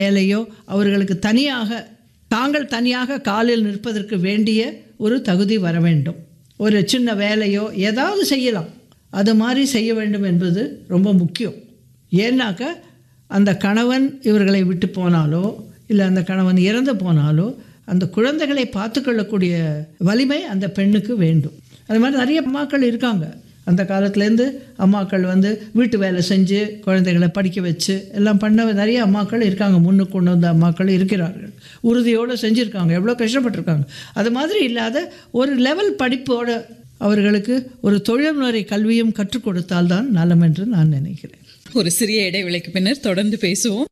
வேலையோ அவர்களுக்கு தனியாக தாங்கள் தனியாக காலில் நிற்பதற்கு வேண்டிய ஒரு தகுதி வர வேண்டும் ஒரு சின்ன வேலையோ ஏதாவது செய்யலாம் அது மாதிரி செய்ய வேண்டும் என்பது ரொம்ப முக்கியம் ஏன்னாக்க அந்த கணவன் இவர்களை விட்டு போனாலோ இல்லை அந்த கணவன் இறந்து போனாலோ அந்த குழந்தைகளை பார்த்துக்கொள்ளக்கூடிய வலிமை அந்த பெண்ணுக்கு வேண்டும் அது மாதிரி நிறைய அம்மாக்கள் இருக்காங்க அந்த காலத்துலேருந்து அம்மாக்கள் வந்து வீட்டு வேலை செஞ்சு குழந்தைகளை படிக்க வச்சு எல்லாம் பண்ண நிறைய அம்மாக்கள் இருக்காங்க முன்னுக்கு கொண்டு வந்த அம்மாக்கள் இருக்கிறார்கள் உறுதியோடு செஞ்சுருக்காங்க எவ்வளோ கஷ்டப்பட்டிருக்காங்க அது மாதிரி இல்லாத ஒரு லெவல் படிப்போட அவர்களுக்கு ஒரு தொழில்முறை கல்வியும் கற்றுக் கொடுத்தால்தான் நலம் என்று நான் நினைக்கிறேன் ஒரு சிறிய இடைவேளைக்கு பின்னர் தொடர்ந்து பேசுவோம்